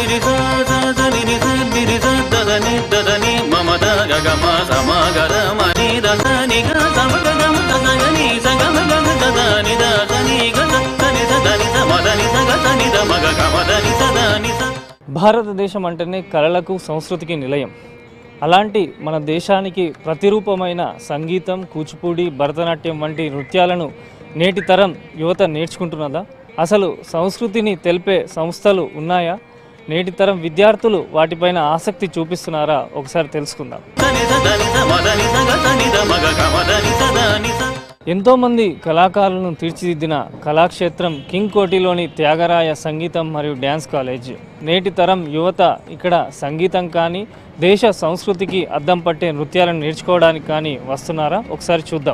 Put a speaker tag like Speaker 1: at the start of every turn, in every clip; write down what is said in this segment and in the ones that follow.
Speaker 1: ని సా సా స ని ని స ని ని స ద ద ని ద ద ని మ మ ద గ గ మ స మ గ ద మ ని ద స ని గ స మ గ గ మ ద స గ ని స గ మ గ గ ద ద ని ద స ని గ స స ని స ద ని స మ ద ని స గ స ని ద మ గ గ మ ద ని స ద ని స
Speaker 2: భారతదేశం అంటేనే కళలకు సంస్కృతికి నిలయం అలాంటి మన దేశానికి ప్రతిరూపమైన సంగీతం కూచిపూడి భరతనాట్యం వంటి నృత్యాలను నేటి తరం యువత నేర్చుకుంటున్నదా అసలు సంస్కృతిని తెలిపే సంస్థలు ఉన్నాయా నేటి తరం విద్యార్థులు వాటిపైన ఆసక్తి చూపిస్తున్నారా ఒకసారి తెలుసుకుందాం
Speaker 1: స ని స ద ని స మ ద ని స గ స ని ద మ గ గ మ ద ని స ద ని స
Speaker 2: ఎంతోమంది కళాకారులను తీర్చిదిద్దిన కళాక్షేత్రం కింగ్ కోటిలోని త్యాగరాయ సంగీతం మరియు డ్యాన్స్ కాలేజ్ నేటి తరం యువత ఇక్కడ సంగీతం కానీ దేశ సంస్కృతికి అద్దం పట్టే నృత్యాలను నేర్చుకోవడానికి కానీ వస్తున్నారా ఒకసారి చూద్దాం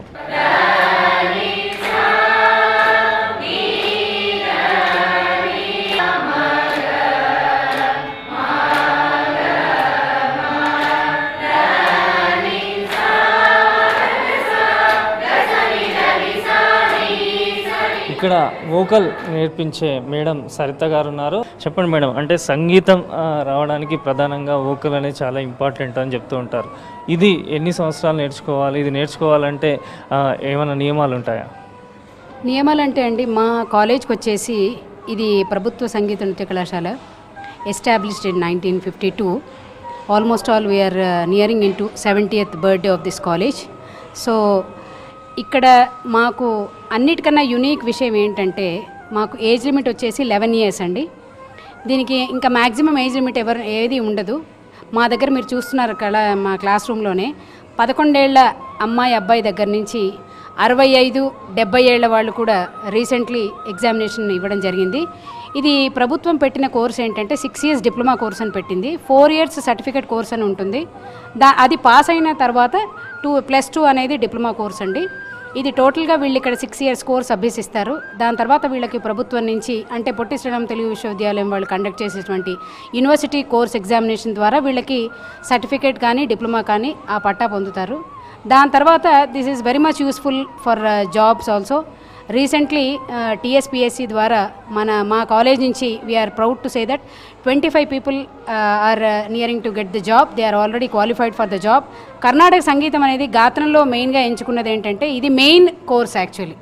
Speaker 2: ఇక్కడ వోకల్ నేర్పించే మేడం సరిత గారు ఉన్నారు చెప్పండి మేడం అంటే సంగీతం ఆ, రావడానికి ప్రధానంగా వోకల్ అనేది చాలా ఇంపార్టెంట్ అని చెప్తూ ఉంటారు ఇది ఎన్ని సంవత్సరాలు నేర్చుకోవాలి ఇది నేర్చుకోవాలంటే ఆ, ఏమైనా నియమాలు ఉంటాయా
Speaker 3: నియమాలు అంటే అండి మా కాలేజ్కి వచ్చేసి ఇది ప్రభుత్వ సంగీత నృత్య కళాశాల established in nineteen fifty two almost all we are nearing in to seventieth birthday of this college so ఇక్కడ మాకు అన్నిటికన్నా యునీక్ విషయం ఏంటంటే మాకు ఏజ్ లిమిట్ వచ్చేసి లెవెన్ ఇయర్స్ అండి దీనికి ఇంకా మ్యాక్సిమం ఏజ్ లిమిట్ ఎవరు ఏది ఉండదు మా దగ్గర మీరు చూస్తున్నారు కళ మా క్లాస్ రూమ్లోనే పదకొండేళ్ల అమ్మాయి అబ్బాయి దగ్గర నుంచి అరవై ఐదు డెబ్బై ఏళ్ల వాళ్ళు కూడా రీసెంట్లీ ఎగ్జామినేషన్ ఇవ్వడం జరిగింది ఇది ప్రభుత్వం పెట్టిన కోర్స్ ఏంటంటే సిక్స్ ఇయర్స్ డిప్లొమా కోర్స్ అని పెట్టింది ఫోర్ ఇయర్స్ సర్టిఫికేట్ కోర్స్ అని ఉంటుంది దా అది పాస్ అయిన తర్వాత టూ ప్లస్ టూ అనేది డిప్లొమా కోర్స్ అండి ఇది టోటల్గా వీళ్ళు ఇక్కడ సిక్స్ ఇయర్స్ కోర్స్ అభ్యసిస్తారు దాని తర్వాత వీళ్ళకి ప్రభుత్వం నుంచి అంటే పొట్టి శ్రీరామ్ తెలుగు విశ్వవిద్యాలయం వాళ్ళు కండక్ట్ చేసేటువంటి యూనివర్సిటీ కోర్స్ ఎగ్జామినేషన్ ద్వారా వీళ్ళకి సర్టిఫికేట్ కానీ డిప్లొమా కానీ ఆ పట్టా పొందుతారు దాని తర్వాత this is very much useful for jobs also recently TSPSC ద్వారా మన మా కాలేజ్ నుంచి we are proud to say that twenty five people are nearing to get the job they are already qualified for the job Karnataka సంగీతం అనేది గాత్రంలో మెయిన్గా ఎంచుకున్నది ఏంటంటే ఇది main course actually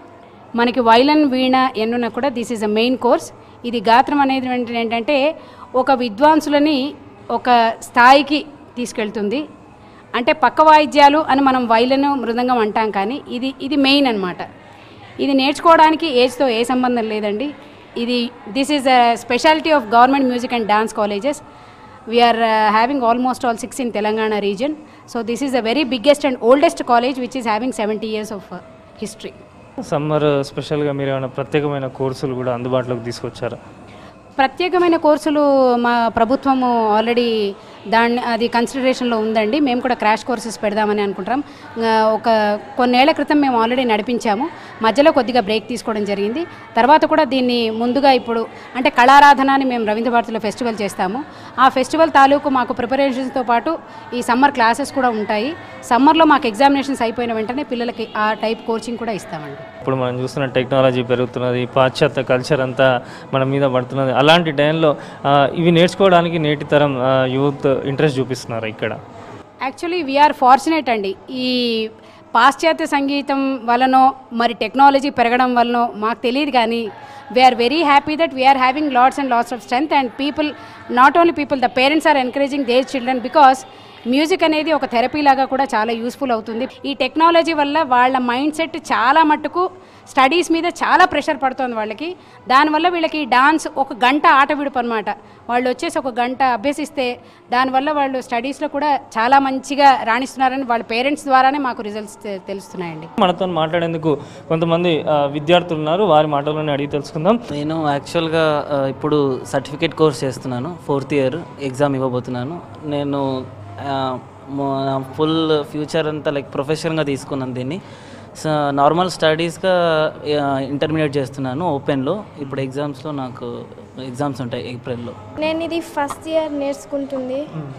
Speaker 3: మనకి వైలన్ వీణ ఎన్నున కూడా this is a main course ఇది గాత్రం అనేది ఏంటి- ఏంటంటే ఒక విద్వాంసులని ఒక స్థాయికి తీసుకెళ్తుంది అంటే పక్క వాయిద్యాలు అని మనం వైలన్ మృదంగం అంటాం కానీ ఇది ఇది మెయిన్ అన్నమాట ఇది నేర్చుకోవడానికి ఏజ్తో ఏ సంబంధం లేదండి ఇది this is a speciality of government music and dance colleges we are having almost all six in Telangana region so this is a very biggest and oldest college which is having seventy years of history
Speaker 2: summer స్పెషల్గా మీరు ఏమైనా ప్రత్యేకమైన కోర్సులు కూడా అందుబాటులోకి తీసుకొచ్చారా
Speaker 3: ప్రత్యేకమైన కోర్సులు మా ప్రభుత్వము ఆల్రెడీ దాన్ని అది కన్సిడరేషన్లో ఉందండి మేము కూడా క్రాష్ కోర్సెస్ పెడదామని అనుకుంటాం ఆ, ఒక కొన్నేళ్ల క్రితం మేము ఆల్రెడీ నడిపించాము మధ్యలో కొద్దిగా బ్రేక్ తీసుకోవడం జరిగింది తర్వాత కూడా దీన్ని ముందుగా ఇప్పుడు అంటే కళారాధన అని మేము రవీంద్ర భారతిలో ఫెస్టివల్ చేస్తాము ఆ ఫెస్టివల్ తాలూకు మాకు ప్రిపరేషన్స్తో పాటు ఈ సమ్మర్ క్లాసెస్ కూడా ఉంటాయి సమ్మర్లో మాకు ఎగ్జామినేషన్స్ అయిపోయిన వెంటనే పిల్లలకి ఆ టైప్ కోచింగ్ కూడా ఇస్తామండి
Speaker 2: ఇప్పుడు మనం చూస్తున్న టెక్నాలజీ పెరుగుతున్నది పాశ్చాత్య కల్చర్ అంతా మన మీద పడుతున్నది అలాంటి టైంలో ఆ, ఇవి నేర్చుకోవడానికి నేటి తరం ఆ, యూత్ ఇంట్రెస్ట్ చూపిస్తున్నారు ఇక్కడ
Speaker 3: యాక్చువల్లీ వీఆర్ ఫార్చునేట్ అండి ఈ పాశ్చాత్య సంగీతం వలనో మరి టెక్నాలజీ పెరగడం వలనో మాకు తెలియదు కానీ we are very happy that we are having lots and lots of strength and people not only people the parents are encouraging their children because music అనేది ఒక థెరపీ లాగా కూడా చాలా యూస్ఫుల్ అవుతుంది ఈ టెక్నాలజీ వల్ల వాళ్ళ మైండ్ సెట్ చాలా మట్టుకు స్టడీస్ మీద చాలా ప్రెషర్ పడుతుంది వాళ్ళకి దానివల్ల వీళ్ళకి డాన్స్ ఒక గంట ఆట విడుపు అనమాట వాళ్ళు వచ్చేసి ఒక గంట అభ్యసిస్తే దానివల్ల వాళ్ళు స్టడీస్లో కూడా చాలా మంచిగా రాణిస్తున్నారని వాళ్ళ పేరెంట్స్ ద్వారానే మాకు రిజల్ట్స్ తెలుస్తున్నాయండి
Speaker 2: మనతో మాట్లాడేందుకు కొంతమంది ఆ, విద్యార్థులు ఉన్నారు వారి మాటల్లోనే అడిగి తెలుసుకుందాం
Speaker 4: నేను యాక్చువల్గా ఆ, ఇప్పుడు సర్టిఫికేట్ కోర్స్ చేస్తున్నాను ఫోర్త్ ఇయర్ ఎగ్జామ్ ఇవ్వబోతున్నాను నేను ఆ, mo- నా ఫుల్ ఫ్యూచర్ అంతా లైక్ ప్రొఫెషనల్గా తీసుకున్నాను దీన్ని సో నార్మల్ స్టడీస్గా ఇంటర్మీడియట్ చేస్తున్నాను ఓపెన్లో ఇప్పుడు ఎగ్జామ్స్లో నాకు ఎగ్జామ్స్ ఉంటాయి ఏప్రిల్లో
Speaker 5: నేను ఇది ఫస్ట్ ఇయర్ నేర్చుకుంటుంది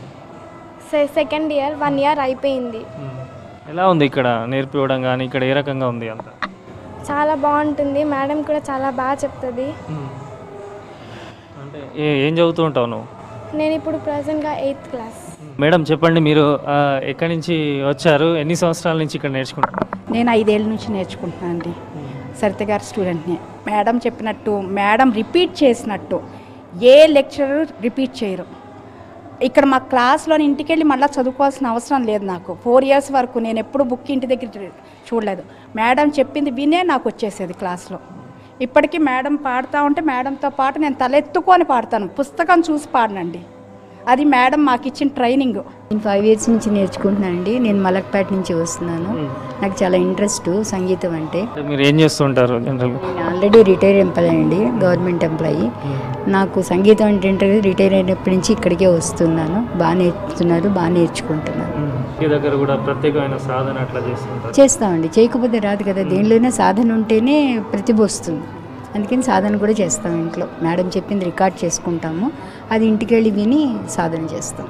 Speaker 5: సె- సెకండ్ ఇయర్ వన్ ఇయర్ అయిపోయింది
Speaker 2: ఎలా ఉంది ఇక్కడ నేర్పివ్వడం కానీ ఇక్కడ ఏ రకంగా ఉంది అంత
Speaker 5: చాలా బాగుంటుంది మేడం కూడా చాలా బాగా చెప్తుంది
Speaker 2: అంటే ఏ- ఏం చదువుతూ ఉంటావు నువ్వు
Speaker 5: నేను ఇప్పుడు ప్రజెంట్గా ఎయిత్ క్లాస్
Speaker 2: మేడం చెప్పండి మీరు ఆ, ఎక్కడి నుంచి వచ్చారు ఎన్ని సంవత్సరాల నుంచి ఇక్కడ నేర్చుకుంటారు
Speaker 6: నేను ఐదేళ్ళ నుంచి నేర్చుకుంటున్నాను అండి సరిత గారి స్టూడెంట్ని మేడం చెప్పినట్టు మేడం రిపీట్ చేసినట్టు ఏ లెక్చరర్ రిపీట్ చేయరు ఇక్కడ మా క్లాస్లో ఇంటికి వెళ్ళి మళ్ళీ చదువుకోవాల్సిన అవసరం లేదు నాకు ఫోర్ ఇయర్స్ వరకు నేను ఎప్పుడు బుక్ ఇంటి దగ్గర చూ- చూడలేదు మేడం చెప్పింది వినే నాకు వచ్చేసేది క్లాస్లో ఇప్పటికీ మేడం పాడుతూ ఉంటే మేడంతో పాటు నేను తలెత్తుకొని పాడతాను పుస్తకం చూసి పాడనండి అది మేడం మాకు ఇచ్చిన ట్రైనింగ్
Speaker 7: నేను ఫైవ్ ఇయర్స్ నుంచి నేర్చుకుంటున్నానండి నేను మలక్పేట నుంచి వస్తున్నాను నాకు చాలా ఇంట్రెస్ట్ సంగీతం అంటే
Speaker 2: అంటే మీరు ఏం చేస్తుంటారు జనరల్గా
Speaker 7: నేను ఆల్రెడీ రిటైర్ ఎంప్లాయ్ అండి గవర్నమెంట్ ఎంప్లాయీ నాకు సంగీతం అంటే ఏంటంటే రిటైర్ అయినప్పటి నుంచి ఇక్కడికే వస్తున్నాను బాగా నేర్చుతున్నారు బాగా నేర్చుకుంటున్నాను
Speaker 2: మీ దగ్గర కూడా ప్రత్యేకమైన సాధన అట్లా చేస్తుంటారు
Speaker 7: చేస్తామండి చేయకపోతే రాదు కదా దేనిలోనే సాధన ఉంటేనే ప్రతిభ వస్తుంది అందుకని సాధన కూడా చేస్తాం ఇంట్లో మేడం చెప్పింది రికార్డ్ చేసుకుంటాము అది ఇంటికి వెళ్ళి విని సాధన చేస్తాం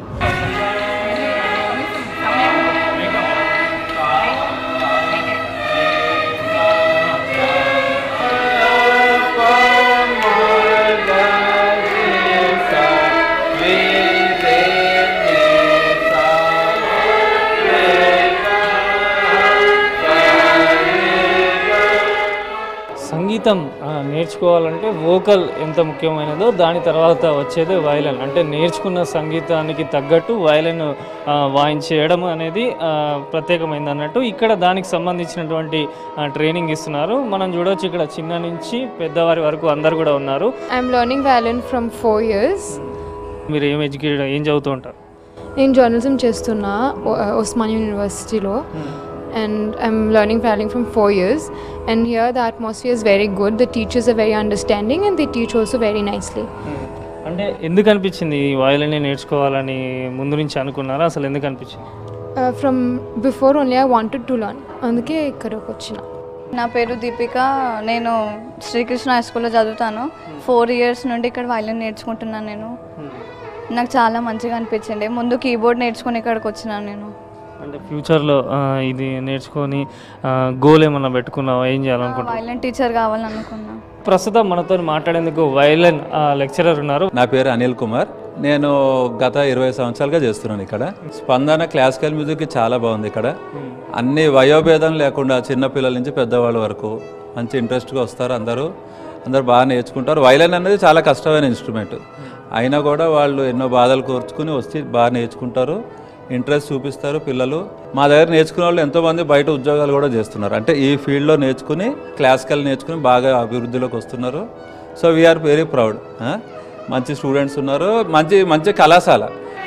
Speaker 2: సంగీతం ఆ, నేర్చుకోవాలంటే వోకల్ ఎంత ముఖ్యమైనదో దాని తర్వాత వచ్చేదే వయలిన్ అంటే నేర్చుకున్న సంగీతానికి తగ్గట్టు వయలిన్ ఆ, వాయించేయడం అనేది ఆ, ప్రత్యేకమైంది అన్నట్టు ఇక్కడ దానికి సంబంధించినటువంటి ఆ, ట్రైనింగ్ ఇస్తున్నారు మనం చూడొచ్చు ఇక్కడ చిన్న నుంచి పెద్దవారి వరకు అందరు కూడా ఉన్నారు
Speaker 8: I'm learning violin from four years.
Speaker 2: మీరు ఏం ఎడ్యుకేట్ ఏం చదువుతూ ఉంటారు
Speaker 8: నేను జర్నలిజం చేస్తున్నా ఉస్మానియా యూనివర్సిటీలో and I'm learning violin from four years. And here the atmosphere is very good. The teachers are very understanding and they teach also very nicely.
Speaker 2: అంటే ఎందుకు అనిపించింది ఈ వయలిన్ నేర్చుకోవాలని ముందు నుంచి అనుకున్నారా అసలు ఎందుకు అనిపించింది
Speaker 8: Uh, from before only I wanted to learn. అందుకే ఇక్కడికి వచ్చిన
Speaker 9: నా పేరు దీపిక నేను శ్రీకృష్ణ హై స్కూల్లో చదువుతాను ఫోర్ ఇయర్స్ నుండి ఇక్కడ వైలిన్ నేర్చుకుంటున్నాను నేను నాకు చాలా మంచిగా అనిపించింది ముందు కీబోర్డ్ నేర్చుకొని ఇక్కడికి వచ్చినాను నేను
Speaker 2: అంటే ఫ్యూచర్లో ఆ, ఇది నేర్చుకొని గోల్ ఏమన్నా పెట్టుకున్నావా ఏం చేయాలనుకుంటున్నావు
Speaker 9: వైలిన్ టీచర్ కావాలని అనుకున్నా
Speaker 2: ప్రస్తుతం మనతో మాట్లాడేందుకు వైలెన్ లెక్చరర్ ఉన్నారు
Speaker 10: నా పేరు అనిల్ కుమార్ నేను గత ఇరవై సంవత్సరాలుగా చేస్తున్నాను ఇక్కడ స్పందన క్లాసికల్ మ్యూజిక్ చాలా బాగుంది ఇక్కడ అన్ని వయోభేదం లేకుండా చిన్నపిల్లల నుంచి పెద్దవాళ్ళ వరకు మంచి ఇంట్రెస్ట్గా వస్తారు అందరూ అందరూ బాగా నేర్చుకుంటారు వైలెన్ అనేది చాలా కష్టమైన ఇన్స్ట్రుమెంట్ అయినా కూడా వాళ్ళు ఎన్నో బాధలు కోర్చుకుని వచ్చి బాగా నేర్చుకుంటారు ఇంట్రెస్ట్ చూపిస్తారు పిల్లలు మా దగ్గర నేర్చుకునే వాళ్ళు ఎంతోమంది బయట ఉద్యోగాలు కూడా చేస్తున్నారు అంటే ఈ ఫీల్డ్లో నేర్చుకుని క్లాసికల్ నేర్చుకుని బాగా అభివృద్ధిలోకి వస్తున్నారు సో వీఆర్ వెరీ ప్రౌడ్ మంచి స్టూడెంట్స్ ఉన్నారు మంచి మంచి కళాశాల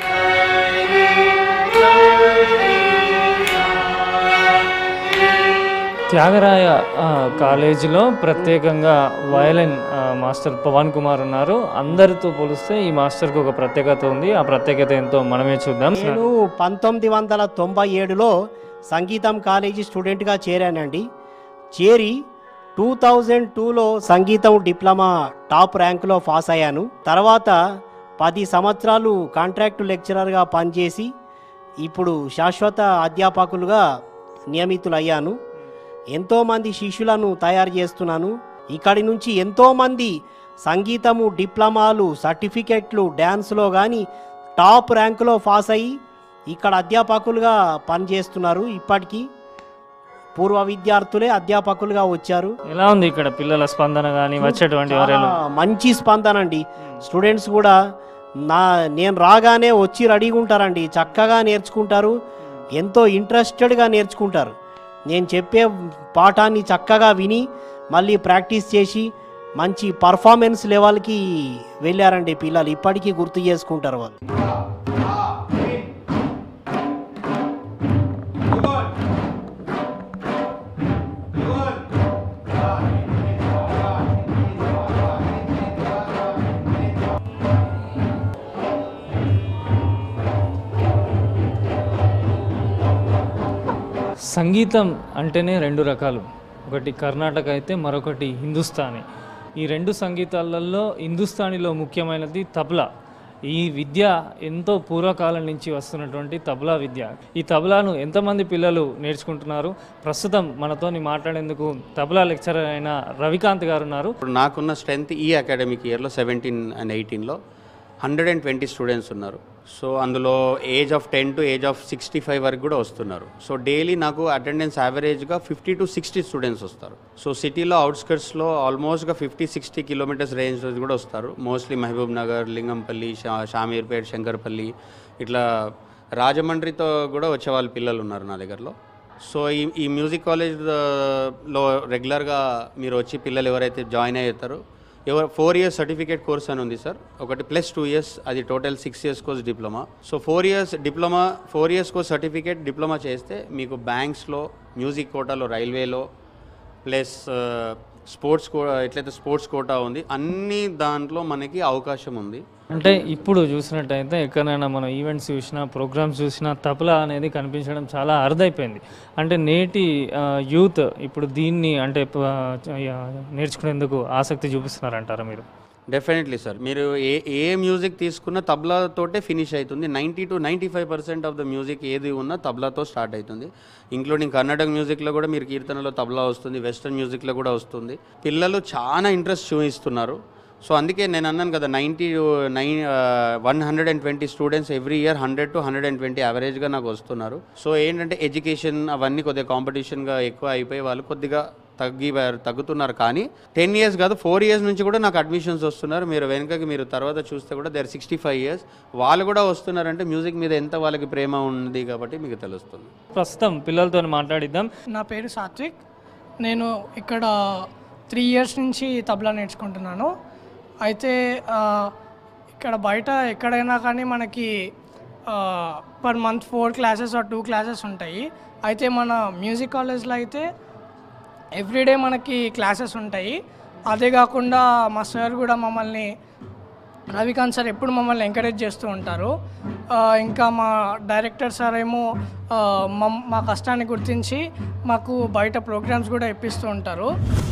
Speaker 2: త్యాగరాయ ఆ, కాలేజీలో ప్రత్యేకంగా వయలిన్ ఆ, మాస్టర్ పవన్ కుమార్ ఉన్నారు అందరితో పోలిస్తే ఈ మాస్టర్కి ఒక ప్రత్యేకత ఉంది ఆ ప్రత్యేకత ఏంటో మనమే చూద్దాం
Speaker 11: నేను పంతొమ్మిది వందల తొంభై ఏడులో సంగీతం కాలేజీ స్టూడెంట్గా చేరానండి చేరి టూ థౌజండ్ టూలో సంగీతం డిప్లొమా టాప్ ర్యాంకులో పాస్ అయ్యాను తర్వాత పది సంవత్సరాలు కాంట్రాక్టు లెక్చరర్గా పనిచేసి ఇప్పుడు శాశ్వత అధ్యాపకులుగా నియమితులయ్యాను ఎంతోమంది శిష్యులను తయారు చేస్తున్నాను ఇక్కడి నుంచి ఎంతోమంది సంగీతము డిప్లొమాలు సర్టిఫికెట్లు డ్యాన్స్లో కానీ టాప్ ర్యాంకులో పాస్ అయ్యి ఇక్కడ అధ్యాపకులుగా పనిచేస్తున్నారు ఇప్పటికీ పూర్వ విద్యార్థులే అధ్యాపకులుగా వచ్చారు
Speaker 2: ఎలా ఉంది ఇక్కడ పిల్లల స్పందన కానీ వచ్చేటువంటి వారేలు
Speaker 11: చాలా మంచి స్పందన అండి స్టూడెంట్స్ కూడా నా నేను రాగానే వచ్చి రెడీగా ఉంటారండి చక్కగా నేర్చుకుంటారు ఎంతో ఇంట్రెస్టెడ్గా నేర్చుకుంటారు నేను చెప్పే పాఠాన్ని చక్కగా విని మళ్ళీ ప్రాక్టీస్ చేసి మంచి పర్ఫార్మెన్స్ లెవెల్కి వెళ్ళారండి పిల్లలు ఇప్పటికీ గుర్తు చేసుకుంటారు వాళ్ళు
Speaker 2: సంగీతం అంటేనే రెండు రకాలు ఒకటి కర్ణాటక అయితే మరొకటి హిందుస్థానీ ఈ రెండు సంగీతాలలో హిందుస్థానీలో ముఖ్యమైనది తబలా ఈ విద్య ఎంతో పూర్వకాలం నుంచి వస్తున్నటువంటి తబలా విద్య ఈ తబలాను ఎంతమంది పిల్లలు నేర్చుకుంటున్నారు ప్రస్తుతం మనతోని మాట్లాడేందుకు తబలా లెక్చరర్ అయిన రవికాంత్ గారు ఉన్నారు
Speaker 12: ఇప్పుడు నాకున్న స్ట్రెంత్ ఈ అకాడమిక్ ఇయర్లో సెవెంటీన్ అండ్ ఎయిటీన్లో హండ్రెడ్ అండ్ ట్వంటీ స్టూడెంట్స్ ఉన్నారు సో అందులో age of ten to age of sixty five వరకు కూడా వస్తున్నారు సో డైలీ నాకు అటెండెన్స్ యావరేజ్గా ఫిఫ్టీ టు సిక్స్టీ స్టూడెంట్స్ వస్తారు సో సిటీలో అవుట్స్కర్ట్స్లో ఆల్మోస్ట్గా ఫిఫ్టీ సిక్స్టీ కిలోమీటర్స్ రేంజ్ నుంచి కూడా వస్తారు మోస్ట్లీ మహబూబ్ నగర్ లింగంపల్లి షా షామీర్పేట్ శంకర్పల్లి ఇట్లా రాజమండ్రితో కూడా వచ్చే వాళ్ళ పిల్లలు ఉన్నారు నా దగ్గరలో సో ఈ ఈ మ్యూజిక్ కాలేజ్ లో రెగ్యులర్గా మీరు వచ్చి పిల్లలు ఎవరైతే జాయిన్ అయ్యారో ఎవరు ఫోర్ ఇయర్స్ సర్టిఫికేట్ కోర్స్ అని ఉంది సార్ ఒకటి ప్లస్ టూ ఇయర్స్ అది total six years course diploma so four years diploma four years course certificate diploma చేస్తే మీకు బ్యాంక్స్లో మ్యూజిక్ కోటాలో రైల్వేలో ప్లస్ స్పోర్ట్స్ కో ఎట్లయితే స్పోర్ట్స్ కోటా ఉంది అన్ని దాంట్లో మనకి అవకాశం ఉంది
Speaker 2: అంటే ఇప్పుడు చూసినట్టయితే ఎక్కడైనా మనం ఈవెంట్స్ చూసినా ప్రోగ్రామ్స్ చూసినా తబలా అనేది కనిపించడం చాలా అరుదైపోయింది అంటే నేటి ఆ, యూత్ ఇప్పుడు దీన్ని అంటే ప- ఆ, నేర్చుకునేందుకు ఆసక్తి చూపిస్తున్నారంటారా మీరు
Speaker 12: డెఫినెట్లీ సార్ మీరు ఏ ఏ మ్యూజిక్ తీసుకున్నా తబలాతోటే ఫినిష్ అవుతుంది ninety to ninety five percent of the music ఏది ఉన్నా తబలాతో స్టార్ట్ అవుతుంది ఇంక్లూడింగ్ కర్ణాటక మ్యూజిక్లో కూడా మీరు కీర్తనలో తబలా వస్తుంది వెస్టర్న్ మ్యూజిక్లో కూడా వస్తుంది పిల్లలు చాలా ఇంట్రెస్ట్ చూపిస్తున్నారు సో అందుకే నేను అన్నాను కదా ninety nine one hundred and twenty students every year hundred to hundred and twenty యావరేజ్గా నాకు వస్తున్నారు సో ఏంటంటే ఎడ్యుకేషన్ అవన్నీ కొద్దిగా కాంపిటీషన్గా ఎక్కువ అయిపోయి వాళ్ళు కొద్దిగా తగ్గి తగ్గుతున్నారు కానీ టెన్ ఇయర్స్ కాదు ఫోర్ ఇయర్స్ నుంచి కూడా నాకు అడ్మిషన్స్ వస్తున్నారు మీరు వెనుకకి మీరు తర్వాత చూస్తే కూడా దేర్ సిక్స్టీ ఫైవ్ ఇయర్స్ వాళ్ళు కూడా వస్తున్నారంటే మ్యూజిక్ మీద ఎంత వాళ్ళకి ప్రేమ ఉంది కాబట్టి మీకు తెలుస్తుంది
Speaker 2: ప్రస్తుతం పిల్లలతో మాట్లాడిద్దాం
Speaker 13: నా పేరు సాత్విక్ నేను ఇక్కడ త్రీ ఇయర్స్ నుంచి తబలా నేర్చుకుంటున్నాను అయితే ఆ, ఇక్కడ బయట ఎక్కడైనా కానీ మనకి per month four classes or two classes ఉంటాయి అయితే మన మ్యూజిక్ కాలేజ్లో అయితే ఎవ్రీడే మనకి క్లాసెస్ ఉంటాయి అదే కాకుండా మా సార్ కూడా మమ్మల్ని రవికాంత్ సార్ ఎప్పుడు మమ్మల్ని ఎంకరేజ్ చేస్తూ ఉంటారు ఆ, ఇంకా మా డైరెక్టర్ సార్ ఏమో ఆ, మమ్- మా కష్టాన్ని గుర్తించి మాకు బయట ప్రోగ్రామ్స్ కూడా ఇప్పిస్తూ ఉంటారు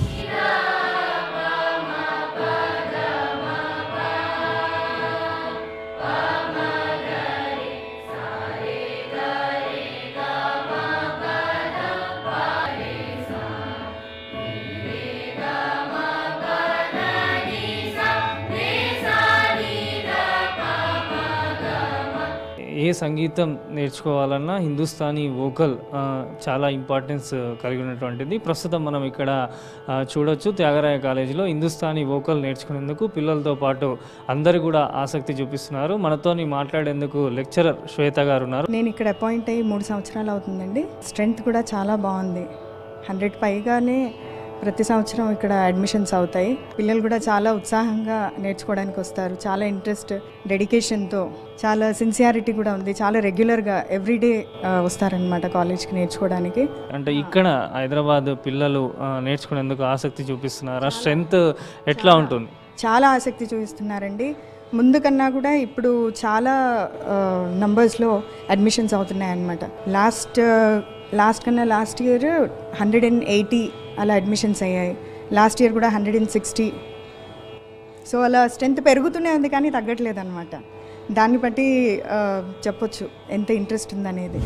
Speaker 2: ఏ సంగీతం నేర్చుకోవాలన్నా హిందుస్థానీ వోకల్ ఆ, చాలా ఇంపార్టెన్స్ కలిగి ఉన్నటువంటిది ప్రస్తుతం మనం ఇక్కడ ఆ, చూడొచ్చు త్యాగరాయ కాలేజీలో హిందుస్థానీ వోకల్ నేర్చుకునేందుకు పిల్లలతో పాటు అందరు కూడా ఆసక్తి చూపిస్తున్నారు మనతోని మాట్లాడేందుకు లెక్చరర్ శ్వేత గారు ఉన్నారు
Speaker 14: నేను ఇక్కడ అపాయింట్ అయ్యి మూడు సంవత్సరాలు అవుతుందండి స్ట్రెంగ్త్ కూడా చాలా బాగుంది హండ్రెడ్ పైగానే ప్రతి సంవత్సరం ఇక్కడ అడ్మిషన్స్ అవుతాయి పిల్లలు కూడా చాలా ఉత్సాహంగా నేర్చుకోవడానికి వస్తారు చాలా ఇంట్రెస్ట్ డెడికేషన్తో చాలా సిన్సియారిటీ కూడా ఉంది చాలా రెగ్యులర్గా ఎవ్రీడే వస్తారనమాట కాలేజ్కి నేర్చుకోవడానికి
Speaker 2: అంటే ఇక్కడ హైదరాబాద్ పిల్లలు ఆ, నేర్చుకునేందుకు ఆసక్తి చూపిస్తున్నారా స్ట్రెంగ్త్ ఎట్లా ఉంటుంది
Speaker 14: చాలా ఆసక్తి చూపిస్తున్నారండి ముందు కన్నా కూడా ఇప్పుడు చాలా నంబర్స్లో అడ్మిషన్స్ అవుతున్నాయి అన్నమాట లాస్ట్ లాస్ట్ కన్నా last year hundred and eighty అలా అడ్మిషన్స్ అయ్యాయి లాస్ట్ ఇయర్ కూడా హండ్రెడ్ అండ్ సిక్స్టీ సో అలా స్ట్రెంత్ పెరుగుతూనే ఉంది కానీ తగ్గట్లేదు అనమాట దాన్ని బట్టి ఆ, చెప్పొచ్చు ఎంత ఇంట్రెస్ట్ ఉందనేది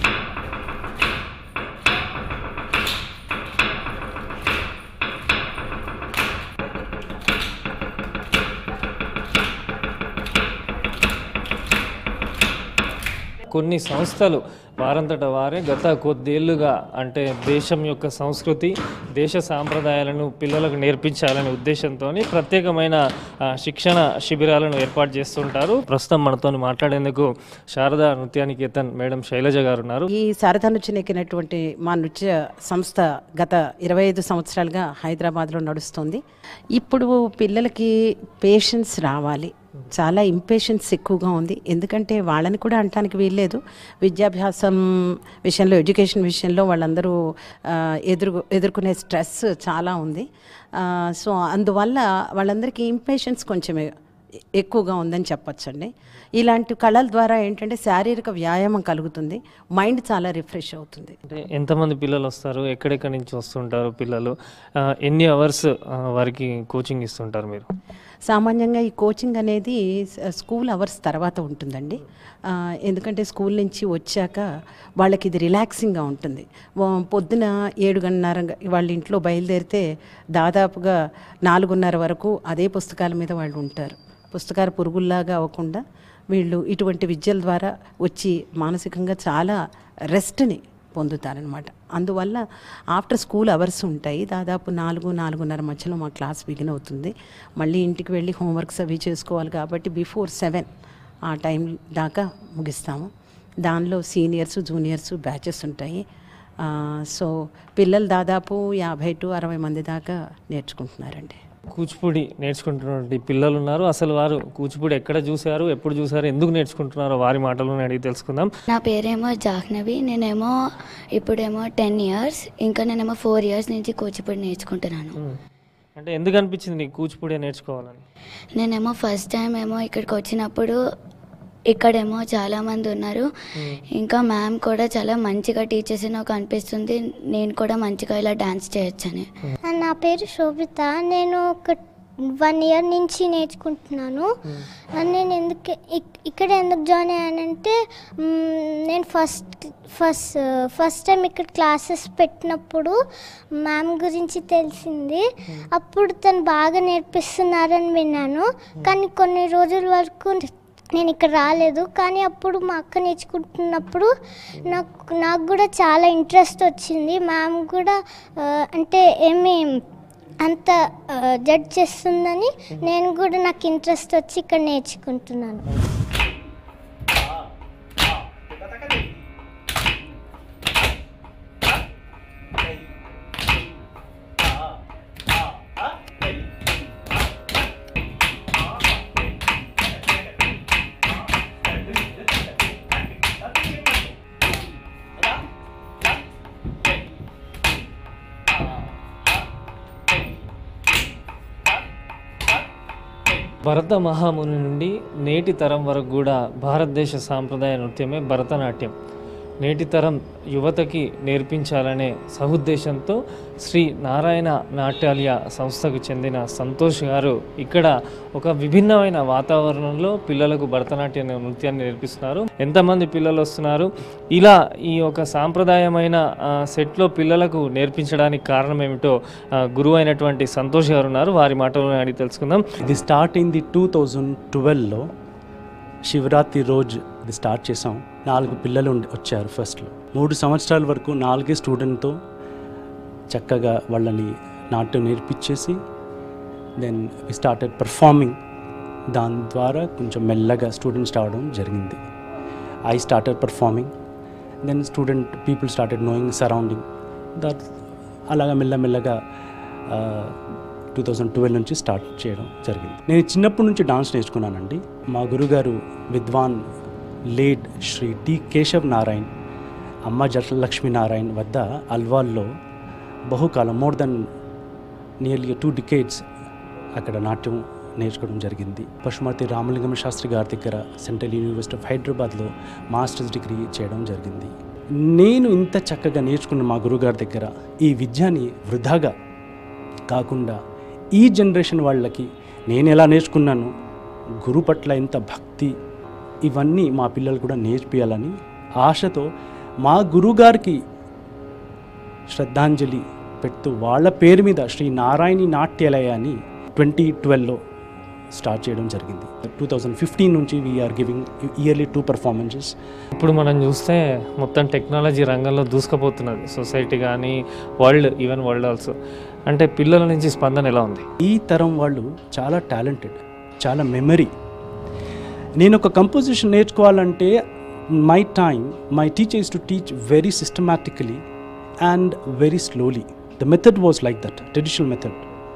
Speaker 2: కొన్ని సంస్థలు వారంతట వారే గత కొద్దేళ్లుగా అంటే దేశం యొక్క సంస్కృతి దేశ సాంప్రదాయాలను పిల్లలకు నేర్పించాలనే ఉద్దేశంతో ప్రత్యేకమైన ఆ, శిక్షణ శిబిరాలను ఏర్పాటు చేస్తుంటారు ప్రస్తుతం మనతో మాట్లాడేందుకు శారదా నృత్యానికేతన్ మేడం శైలజ గారు ఉన్నారు
Speaker 15: ఈ శారదా నృత్యం ఎక్కినటువంటి మా నృత్య సంస్థ గత ఇరవై ఐదు సంవత్సరాలుగా హైదరాబాద్లో నడుస్తుంది ఇప్పుడు పిల్లలకి పేషెన్స్ రావాలి చాలా ఇంపేషెన్స్ ఎక్కువగా ఉంది ఎందుకంటే వాళ్ళని కూడా అనటానికి వీల్లేదు విద్యాభ్యాసం విషయంలో ఎడ్యుకేషన్ విషయంలో వాళ్ళందరూ ఆ, ఎదురు ఎదుర్కొనే స్ట్రెస్ చాలా ఉంది ఆ, సో అందువల్ల వాళ్ళందరికీ ఇంపేషెన్స్ కొంచెం ఎక్కువగా ఉందని చెప్పొచ్చండి ఇలాంటి కళల ద్వారా ఏంటంటే శారీరక వ్యాయామం కలుగుతుంది మైండ్ చాలా రిఫ్రెష్ అవుతుంది
Speaker 2: అంటే ఎంతమంది పిల్లలు వస్తారు ఎక్కడెక్కడి నుంచి వస్తుంటారు పిల్లలు ఆ, ఎన్ని అవర్స్ వారికి కోచింగ్ ఇస్తుంటారు మీరు
Speaker 15: సామాన్యంగా ఈ కోచింగ్ అనేది స- స్కూల్ అవర్స్ తర్వాత ఉంటుందండి ఆ, ఎందుకంటే స్కూల్ నుంచి వచ్చాక వాళ్ళకి ఇది రిలాక్సింగ్గా ఉంటుంది వా- పొద్దున ఏడున్నర వాళ్ళ ఇంట్లో బయలుదేరితే దాదాపుగా నాలుగున్నర వరకు అదే పుస్తకాల మీద వాళ్ళు ఉంటారు పుస్తకాల పురుగుల్లాగా అవ్వకుండా వీళ్ళు ఇటువంటి విద్యల ద్వారా వచ్చి మానసికంగా చాలా రెస్ట్ని పొందుతారనమాట అందువల్ల ఆఫ్టర్ స్కూల్ అవర్స్ ఉంటాయి దాదాపు నాలుగు నాలుగున్నర మధ్యలో మా క్లాస్ బిగిన్ అవుతుంది మళ్ళీ ఇంటికి వెళ్ళి హోంవర్క్స్ అవి చేసుకోవాలి కాబట్టి బిఫోర్ సెవెన్ ఆ టైం దాకా ముగిస్తాము దానిలో సీనియర్స్ జూనియర్స్ బ్యాచెస్ ఉంటాయి ఆ, సో పిల్లలు దాదాపు యాభై టు అరవై మంది దాకా నేర్చుకుంటున్నారండి
Speaker 2: కూచిపూడి నేర్చుకుంటున్నటువంటి పిల్లలు ఉన్నారు అసలు వారు కూచిపూడి ఎక్కడ చూశారు ఎప్పుడు చూశారు ఎందుకు నేర్చుకుంటున్నారో వారి మాటలను అడిగి తెలుసుకుందాం
Speaker 16: నా పేరేమో జాహ్నవి నేనేమో ఇప్పుడేమో టెన్ ఇయర్స్ ఇంకా నేనేమో ఫోర్ ఇయర్స్ నుంచి కూచిపూడి నేర్చుకుంటున్నాను
Speaker 2: అంటే ఎందుకు అనిపించింది నీకు కూచిపూడి నేర్చుకోవాలని
Speaker 16: నేనేమో ఫస్ట్ టైం ఏమో ఇక్కడికి వచ్చినప్పుడు ఇక్కడేమో చాలా మంది ఉన్నారు ఇంకా మ్యామ్ కూడా చాలా మంచిగా టీచర్స్ నాకు అనిపిస్తుంది నేను కూడా మంచిగా ఇలా డాన్స్ చేయొచ్చని
Speaker 17: నా పేరు శోభిత నేను ఒక వన్ ఇయర్ నుంచి నేర్చుకుంటున్నాను నేను ఎందుకు ఇక్- ఇక్కడ ఎందుకు జాయిన్ అయ్యానంటే మ్, నేను ఫస్ట్ ఫస్ట్ ఫస్ట్ టైం ఇక్కడ క్లాసెస్ పెట్టినప్పుడు మ్యామ్ గురించి తెలిసింది అప్పుడు తను బాగా నేర్పిస్తున్నారని విన్నాను కానీ కొన్ని రోజుల వరకు నేను ఇక్కడ రాలేదు కానీ అప్పుడు మా అక్క నేర్చుకుంటున్నప్పుడు నాకు నాకు కూడా చాలా ఇంట్రెస్ట్ వచ్చింది మ్యామ్ కూడా ఆ, అంటే ఏమి అంత జడ్జ్ చేస్తుందని నేను కూడా నాకు ఇంట్రెస్ట్ వచ్చి ఇక్కడ నేర్చుకుంటున్నాను
Speaker 2: భరత మహాముని నుండి నేటి తరం వరకు కూడా భారతదేశ సాంప్రదాయ నృత్యమే భరతనాట్యం నేటి తరం యువతకి నేర్పించాలనే సహుద్దేశంతో శ్రీ నారాయణ నాట్యాలయ సంస్థకు చెందిన సంతోష్ గారు ఇక్కడ ఒక విభిన్నమైన వాతావరణంలో పిల్లలకు భరతనాట్య నృత్యాన్ని నేర్పిస్తున్నారు ఎంతమంది పిల్లలు వస్తున్నారు ఇలా ఈ ఒక సాంప్రదాయమైన ఆ, సెట్లో పిల్లలకు నేర్పించడానికి కారణం ఏమిటో ఆ, గురువు అయినటువంటి సంతోష్ గారు ఉన్నారు వారి మాటలను అడిగి తెలుసుకుందాం
Speaker 18: ఇది స్టార్ట్ అయింది టూ థౌజండ్ ట్వెల్వ్లో శివరాత్రి రోజు ఇది స్టార్ట్ చేసాం నాలుగు పిల్లలు ఉండి- వచ్చారు ఫస్ట్లో మూడు సంవత్సరాల వరకు నాలుగే స్టూడెంట్తో చక్కగా వాళ్ళని నాట్యం నేర్పించేసి దెన్ వి స్టార్టెడ్ పర్ఫార్మింగ్ దాని ద్వారా కొంచెం మెల్లగా స్టూడెంట్స్ రావడం జరిగింది I started performing then student people started knowing surrounding that అలాగా మెల్లమెల్లగా టూ థౌజండ్ ట్వెల్వ్ నుంచి స్టార్ట్ చేయడం జరిగింది నేను చిన్నప్పటి నుంచి డాన్స్ నేర్చుకున్నానండి మా గురుగారు విద్వాన్ లేట్ శ్రీ టి కేశవ్ నారాయణ్ అమ్మ జట లక్ష్మీనారాయణ్ వద్ద అల్వాల్లో బహుకాలం more then nearly two decades అక్కడ నాట్యం నేర్చుకోవడం జరిగింది పశుమతి రామలింగం శాస్త్రి గారి దగ్గర సెంట్రల్ యూనివర్సిటీ ఆఫ్ హైదరాబాద్లో మాస్టర్స్ డిగ్రీ చేయడం జరిగింది నేను ఇంత చక్కగా నేర్చుకున్న మా గురుగారి దగ్గర ఈ విద్యని వృధాగా కాకుండా ఈ జనరేషన్ వాళ్ళకి నేను ఎలా నేర్చుకున్నాను గురు పట్ల ఎంత భక్తి ఇవన్నీ మా పిల్లలు కూడా నేర్పియాలని ఆశతో మా గురుగారికి శ్రద్ధాంజలి పెడుతూ వాళ్ళ పేరు మీద శ్రీ నారాయణి నాట్యాలయ అని ట్వంటీ ట్వెల్వ్లో స్టార్ట్ చేయడం జరిగింది టూ థౌజండ్ ఫిఫ్టీన్ నుంచి we are giving yearly two performances
Speaker 2: ఇప్పుడు మనం చూస్తే మొత్తం టెక్నాలజీ రంగంలో దూసుకుపోతున్నది సొసైటీ కానీ వరల్డ్ ఈవెన్ వరల్డ్ ఆల్సో అంటే పిల్లల నుంచి స్పందన ఎలా ఉంది
Speaker 18: ఈ తరం వాళ్ళు చాలా టాలెంటెడ్ చాలా మెమరీ నేను ఒక కంపోజిషన్ నేర్చుకోవాలంటే my time my teachers to teach very systematically and very slowly the method was like that traditional method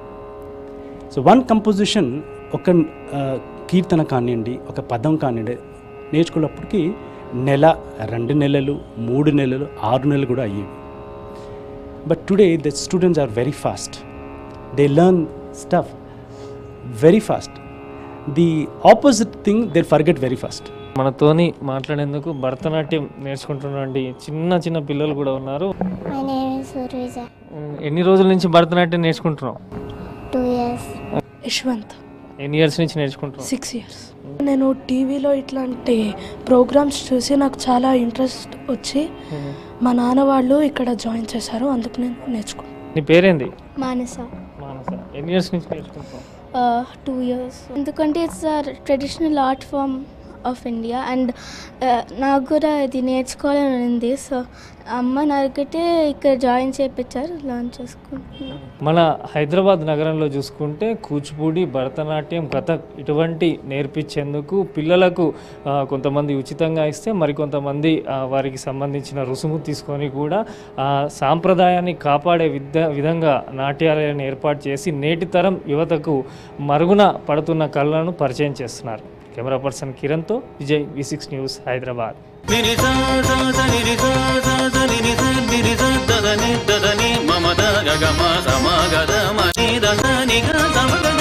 Speaker 18: so one composition ఒక ఆ, కీర్తన కానివ్వండి ఒక పదం కానివ్వండి నేర్చుకున్నప్పటికీ నెల రెండు నెలలు మూడు నెలలు ఆరు నెలలు కూడా అయ్యేవి but today the students are very fast they learn stuff very fast the opposite thing they forget very fast
Speaker 2: మనతోని మాట్లాడేందుకు భరతనాట్యం నేర్చుకుంటున్నాండి చిన్న చిన్న పిల్లలు కూడా ఉన్నారు
Speaker 17: my name is Suryaja
Speaker 2: um, ఎన్ని రోజుల నుంచి భరతనాట్యం నేర్చుకుంటున్నావు
Speaker 17: టూ ఇయర్స్
Speaker 19: యశ్వంత్
Speaker 2: ఎన్ని ఇయర్స్ నుంచి నేర్చుకుంటున్నావు
Speaker 19: సిక్స్ ఇయర్స్ నేను టీవీలో ఇట్లాంటి ప్రోగ్రామ్స్ చూసి నాకు చాలా ఇంట్రెస్ట్ వచ్చి మా నాన్న వాళ్ళు ఇక్కడ జాయిన్ చేశారు అందుకు నేను నేర్చుకున్నాను
Speaker 2: నీ పేరేంది
Speaker 17: మానస
Speaker 2: మానస ఎన్ని ఇయర్స్ నుంచి నేర్చుకుంటున్నావు
Speaker 17: టూ ఇయర్స్ ఎందుకంటే it's traditional art form of India అండ్ నాకు కూడా ఇది నేర్చుకోవాలని ఉంది సో అమ్మని అడిగితే ఇక్కడ జాయిన్ చేయించారు లాంచ్ చేసుకుంటున్నాను
Speaker 2: మన హైదరాబాద్ నగరంలో చూసుకుంటే కూచిపూడి భరతనాట్యం కథక్ ఇటువంటి నేర్పించేందుకు పిల్లలకు ఆ, కొంతమంది ఉచితంగా ఇస్తే మరికొంతమంది ఆ, వారికి సంబంధించిన రుసుము తీసుకొని కూడా ఆ, సాంప్రదాయాన్ని కాపాడే విధ విధంగా నాట్యాలయాన్ని ఏర్పాటు చేసి నేటి తరం యువతకు మరుగున పడుతున్న కళలను పరిచయం చేస్తున్నారు కెమెరా పర్సన్ కిరణ్తో Vijay V six news Hyderabad
Speaker 1: నిని సా సా స నిని సా సా స నిని స నిని స దదని దదని మమ ద గ గ మ స మ గ ద మ ని ద స ని గ స మ గ